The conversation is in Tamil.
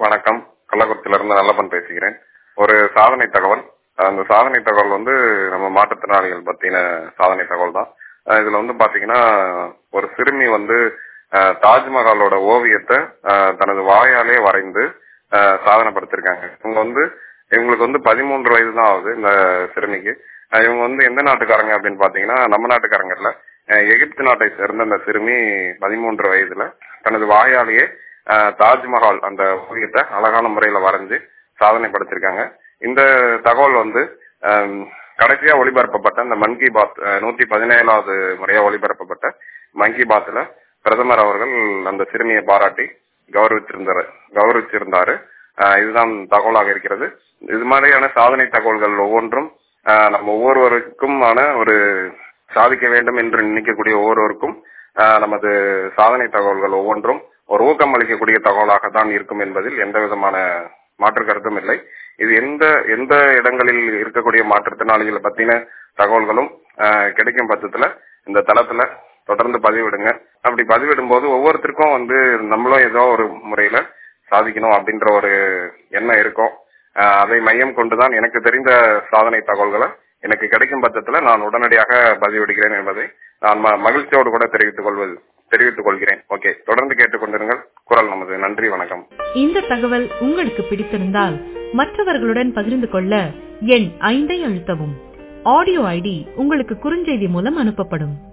வணக்கம் கள்ளக்குறிச்சியிலிருந்து நல்லப்பன் பேசுகிறேன் ஒரு சாதனை தகவல் அந்த சாதனை தகவல் வந்து நம்ம மாற்றுத்திறனாளிகள் பத்தின சாதனை தகவல் தான் அஹ் இதுல வந்து பாத்தீங்கன்னா ஒரு சிறுமி வந்து அஹ், தாஜ்மஹாலோட ஓவியத்தை அஹ், தனது வாயாலே வரைந்து அஹ், சாதனை படுத்திருக்காங்க இவங்க வந்து இவங்களுக்கு வந்து பதிமூன்று வயது தான் ஆகுது இந்த சிறுமிக்கு அஹ், இவங்க வந்து எந்த நாட்டுக்காரங்க அப்படின்னு பாத்தீங்கன்னா நம்ம நாட்டுக்காரங்க இல்ல அஹ், எகிப்து நாட்டை சேர்ந்த அந்த சிறுமி பதிமூன்று வயதுல தனது வாயாலேயே அஹ், தாஜ்மஹால் அந்த ஓவியத்தை அழகான முறையில வரைஞ்சு சாதனை படுத்திருக்காங்க இந்த தகவல் வந்து அஹ், கடைசியா ஒளிபரப்பப்பட்ட இந்த மன் கி பாத் அஹ், நூத்தி பதினேழாவது முறையா ஒளிபரப்பப்பட்ட மன் கி பாத்ல பிரதமர் அவர்கள் அந்த சிறுமியை பாராட்டி கௌரவிச்சிருந்தாரு கௌரவிச்சிருந்தாரு அஹ், இதுதான் தகவலாக இருக்கிறது இது மாதிரியான சாதனை தகவல்கள் ஒவ்வொன்றும் அஹ், நம்ம ஒவ்வொருவருக்குமான ஒரு சாதிக்க வேண்டும் என்று நினைக்கக்கூடிய ஒவ்வொருவருக்கும் அஹ், நமது சாதனை தகவல்கள் ஒவ்வொன்றும் ஒரு ஊக்கம் அளிக்கக்கூடிய தகவலாக தான் இருக்கும் என்பதில் எந்த விதமான மாற்று கருத்தும் இல்லை இது எந்த எந்த இடங்களில் இருக்கக்கூடிய மாற்றுத்திறனாளிகளை பத்தின தகவல்களும் அஹ், கிடைக்கும் பட்சத்துல இந்த தளத்துல தொடர்ந்து பதிவிடுங்க அப்படி பதிவிடும் போது ஒவ்வொருத்தருக்கும் வந்து நம்மளும் ஏதோ ஒரு முறையில சாதிக்கணும் அப்படின்ற ஒரு எண்ணம் இருக்கும் அஹ், அதை மையம் கொண்டுதான் எனக்கு தெரிந்த சாதனை தகவல்களை எனக்கு கிடைக்கும் பட்சத்துல நான் உடனடியாக பதிவிடுகிறேன் என்பதை நான் ம- மகிழ்ச்சியோடு கூட தெரிவித்துக் கொள்வது தெரிவித்துக் கொள்கிறேன் ஓகே தொடர்ந்து கேட்டுக்கொண்டிருங்கள் குரல் நமது நன்றி வணக்கம் இந்த தகவல் உங்களுக்கு பிடித்திருந்தால் மற்றவர்களுடன் பகிர்ந்து கொள்ள எண் ஐந்தை அழுத்தவும் ஆடியோ ஐடி உங்களுக்கு குறுஞ்செய்தி மூலம் அனுப்பப்படும்